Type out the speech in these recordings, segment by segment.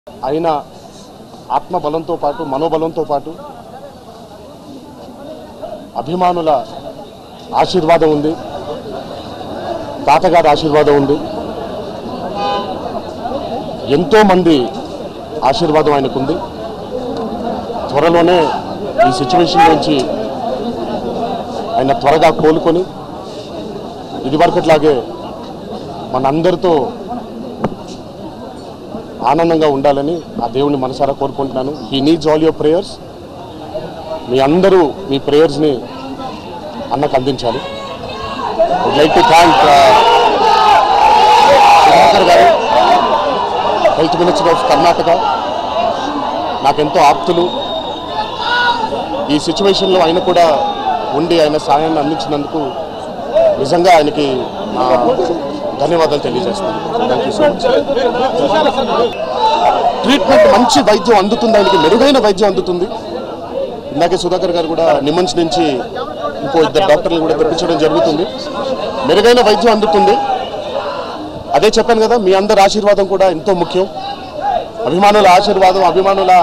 ఆయన ఆత్మబలంతో పాటు మనోబలంతో పాటు అభిమానుల ఆశీర్వాదం ఉంది తాతగారి ఆశీర్వాదం ఉంది ఎంతోమంది ఆశీర్వాదం ఆయనకుంది త్వరలోనే ఈ సిచ్యువేషన్ నుంచి ఆయన త్వరగా కోలుకొని ఇదివరకట్లాగే మనందరితో ఆనందంగా ఉండాలని ఆ దేవుని మనసారా కోరుకుంటున్నాను he needs all your prayers మీ అందరూ మీ ప్రేయర్స్ని అన్నకు అందించాలి would like to thank Sudhakar garu health minister of Karnataka నాకెంతో ఆప్తులు ఈ సిచ్యువేషన్లో ఆయన కూడా ఉండి ఆయన సాయాన్ని అందించినందుకు నిజంగా ఆయనకి నా ధన్యవాదాలు తెలియజేస్తున్నాను thank you so much treatment మంచి వైద్యం అందుతుంది ఆయనకి మెరుగైన వైద్యం అందుతుంది ఇందాకే సుధాకర్ గారు కూడా నిమన్స్ నుంచి ఇంకో ఇద్దరు డాక్టర్లు కూడా తెప్పించడం జరుగుతుంది మెరుగైన వైద్యం అందుతుంది అదే చెప్పాను కదా మీ అందరి ఆశీర్వాదం కూడా ఎంతో ముఖ్యం అభిమానుల ఆశీర్వాదం అభిమానుల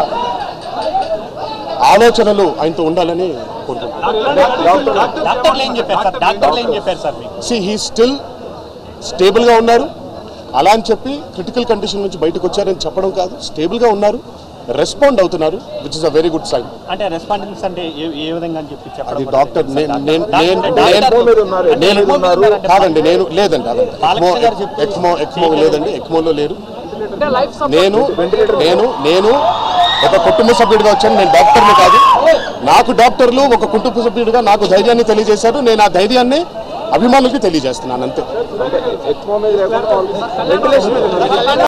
ఆలోచనలు ఆయనతో ఉండాలని కోరుకుంటున్నాను డాక్టర్లు ఏం చెప్పారు సార్ డాక్టర్లు ఏం చెప్పారు సార్ మీకు సి హీ స్టిల్ స్టేబుల్గా ఉన్నారు అలా అని చెప్పి క్రిటికల్ కండిషన్ నుంచి బయటకు వచ్చారని చెప్పడం కాదు స్టేబుల్గా ఉన్నారు రెస్పాండ్ అవుతున్నారు which is a very good sign అంటే రెస్పాండెన్స్ అంటే ఏ ఏ విధంగా అని చెప్పి చెప్పడం అది కూడా డాక్టర్ తెలియదు నేను సార్. నేను డాక్టర్- నేను డాక్టర్- నేను- అంటే నేను ఎక్మో మీద ఉన్నారంటే కాదండి నేను లేదండి అదండి ఎక్మో బాలకృష్ణ గారు చెప్తూ- ఎక్మో ఎక్మో లేదండి ఎక్మోలో లేరు నేను నేను నేను ఒక కుటుంబ సభ్యుడిగా వచ్చాను నేను డాక్టర్ని కాదు నాకు డాక్టర్లు ఒక కుటుంబ సభ్యుడిగా నాకు ధైర్యాన్ని తెలియజేశారు నేను ఆ ధైర్యాన్ని అభిమానులకి తెలియజేస్తున్నాను అంతే